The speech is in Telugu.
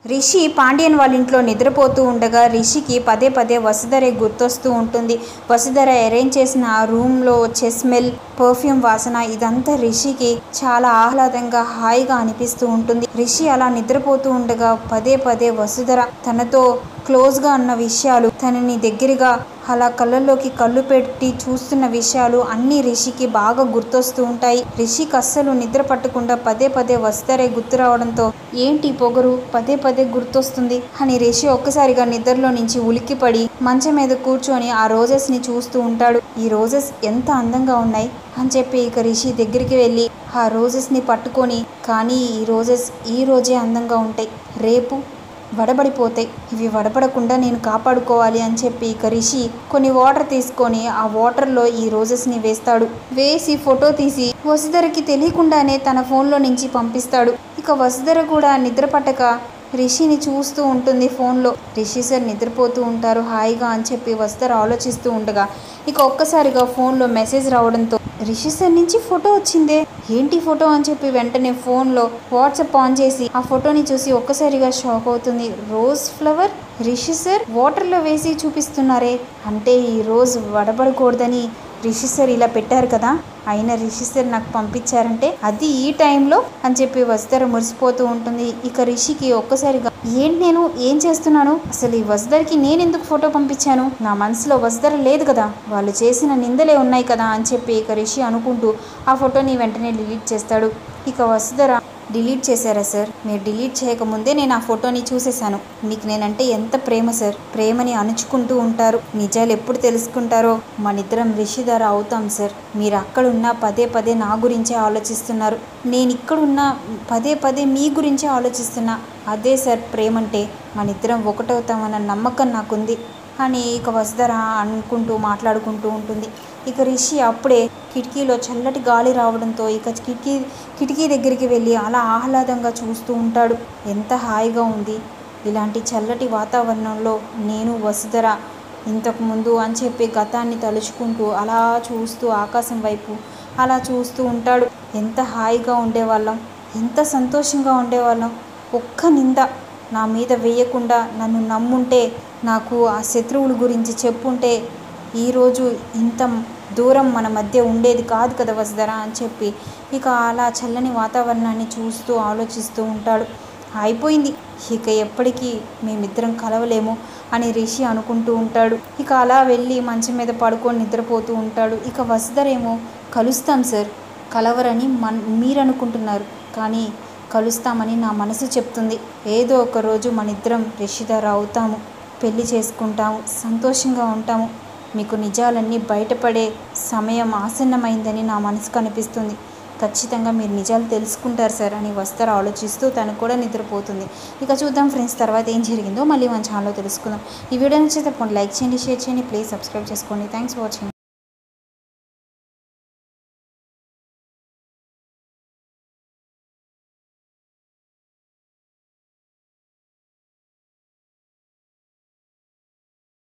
రిషి పాండ్యన్ వాళ్ళ ఇంట్లో నిద్రపోతూ ఉండగా రిషికి పదే పదే వసుధరే గుర్తొస్తూ ఉంటుంది వసుధర అరేంజ్ చేసిన ఆ రూమ్లో వచ్చే స్మెల్ పర్ఫ్యూమ్ వాసన ఇదంతా రిషికి చాలా ఆహ్లాదంగా హాయిగా అనిపిస్తూ ఉంటుంది రిషి అలా నిద్రపోతూ ఉండగా పదే పదే వసుధర తనతో క్లోజ్గా ఉన్న విషయాలు తనని దగ్గరగా అలా కళ్ళల్లోకి కళ్ళు పెట్టి చూస్తున్న విషయాలు అన్నీ రిషికి బాగా గుర్తొస్తూ ఉంటాయి రిషికి అస్సలు నిద్ర పట్టకుండా పదే పదే వస్తారే గుర్తు రావడంతో ఏంటి ఈ పొగరు పదే పదే గుర్తొస్తుంది అని రిషి ఒక్కసారిగా నిద్రలో నుంచి ఉలిక్కిపడి మంచం మీద కూర్చొని ఆ రోజెస్ ని చూస్తూ ఉంటాడు ఈ రోజెస్ ఎంత అందంగా ఉన్నాయి అని చెప్పి ఇక రిషి దగ్గరికి వెళ్ళి ఆ రోజెస్ ని పట్టుకొని కానీ ఈ రోజెస్ ఈ రోజే అందంగా ఉంటాయి రేపు వడబడిపోతాయి ఇవి వడబడకుండా నేను కాపాడుకోవాలి అని చెప్పి ఇక రిషి కొన్ని వాటర్ తీసుకొని ఆ వాటర్లో ఈ రోజెస్ని వేస్తాడు వేసి ఫోటో తీసి వసుధరకి తెలియకుండానే తన ఫోన్లో నుంచి పంపిస్తాడు ఇక వసుధర కూడా నిద్ర పట్టక రిషిని చూస్తూ ఉంటుంది ఫోన్లో రిషి సార్ నిద్రపోతూ ఉంటారు హాయిగా అని చెప్పి వసుధర ఆలోచిస్తూ ఉండగా ఇక ఒక్కసారిగా ఫోన్లో మెసేజ్ రావడంతో రిషి సార్ నుంచి ఫోటో వచ్చిందే ఏంటి ఫోటో అని చెప్పి వెంటనే ఫోన్లో వాట్సాప్ ఆన్ చేసి ఆ ఫోటోని చూసి ఒక్కసారిగా షాక్ అవుతుంది రోజ్ ఫ్లవర్ రిషి సార్ వాటర్లో వేసి చూపిస్తున్నారే అంటే ఈ రోజ్ వడబడకూడదని రిషి సార్ ఇలా పెట్టారు కదా అయినా రిషి సార్ నాకు పంపించారంటే అది ఈ టైంలో అని చెప్పి వసుధర మురిసిపోతూ ఉంటుంది ఇక రిషికి ఒక్కసారిగా ఏంటి నేను ఏం చేస్తున్నాను అసలు ఈ వసుధరకి నేను ఎందుకు ఫోటో పంపించాను నా మనసులో వసుధర లేదు కదా వాళ్ళు చేసిన నిందలే ఉన్నాయి కదా అని చెప్పి ఇక రిషి అనుకుంటూ ఆ ఫోటోని వెంటనే డిలీట్ చేస్తాడు ఇక వసుధర డిలీట్ చేశారా సార్ మీరు డిలీట్ చేయకముందే నేను ఆ ఫోటోని చూసేశాను మీకు నేనంటే ఎంత ప్రేమ సార్ ప్రేమని అణుచుకుంటూ ఉంటారు నిజాలు ఎప్పుడు తెలుసుకుంటారో మనిద్దరం రిషిధర అవుతాం సార్ మీరు అక్కడున్నా పదే పదే నా గురించే ఆలోచిస్తున్నారు నేను ఇక్కడున్నా పదే పదే మీ గురించే ఆలోచిస్తున్నా అదే సార్ ప్రేమంటే మనిద్దరం ఒకటవుతామన్న నమ్మకం నాకుంది అని ఇక వసుధర అనుకుంటూ మాట్లాడుకుంటూ ఉంటుంది ఇక రిషి అప్పుడే కిటికీలో చల్లటి గాలి రావడంతో ఇక కిటికీ కిటికీ దగ్గరికి వెళ్ళి అలా ఆహ్లాదంగా చూస్తూ ఉంటాడు ఎంత హాయిగా ఉంది ఇలాంటి చల్లటి వాతావరణంలో నేను వసుధర ఇంతకుముందు అని చెప్పి గతాన్ని తలుచుకుంటూ అలా చూస్తూ ఆకాశం వైపు అలా చూస్తూ ఉంటాడు ఎంత హాయిగా ఉండేవాళ్ళం ఎంత సంతోషంగా ఉండేవాళ్ళం ఒక్క నింద నా మీద వేయకుండా నన్ను నమ్ముంటే నాకు ఆ శత్రువుల గురించి చెప్పుంటే ఈరోజు ఇంత దూరం మన మధ్య ఉండేది కాదు కదా వసుధర అని చెప్పి ఇక అలా చల్లని వాతావరణాన్ని చూస్తూ ఆలోచిస్తూ ఉంటాడు అయిపోయింది ఇక ఎప్పటికీ మేమిద్దరం కలవలేము అని రిషి అనుకుంటూ ఉంటాడు ఇక అలా వెళ్ళి మంచం మీద పడుకొని నిద్రపోతూ ఉంటాడు ఇక వసుధరేమో కలుస్తాం సార్ కలవరని మన్ మీరు అనుకుంటున్నారు కానీ కలుస్తామని నా మనసు చెప్తుంది ఏదో ఒక రోజు మనిద్దరం రిషిధర అవుతాము పెళ్లి చేసుకుంటాము సంతోషంగా ఉంటాము మీకు నిజాలన్నీ బయటపడే సమయం ఆసన్నమైందని నా మనసుకు అనిపిస్తుంది ఖచ్చితంగా మీరు నిజాలు తెలుసుకుంటారు సార్ అని వస్తారు ఆలోచిస్తూ తను కూడా నిద్రపోతుంది ఇక చూద్దాం ఫ్రెండ్స్ తర్వాత ఏం జరిగిందో మళ్ళీ మన ఛానల్లో తెలుసుకుందాం ఈ వీడియో నచ్చితే తప్పకుండా లైక్ చేయండి షేర్ చేయండి ప్లీజ్ సబ్స్క్రైబ్ చేసుకోండి థ్యాంక్స్ ఫర్ వాచింగ్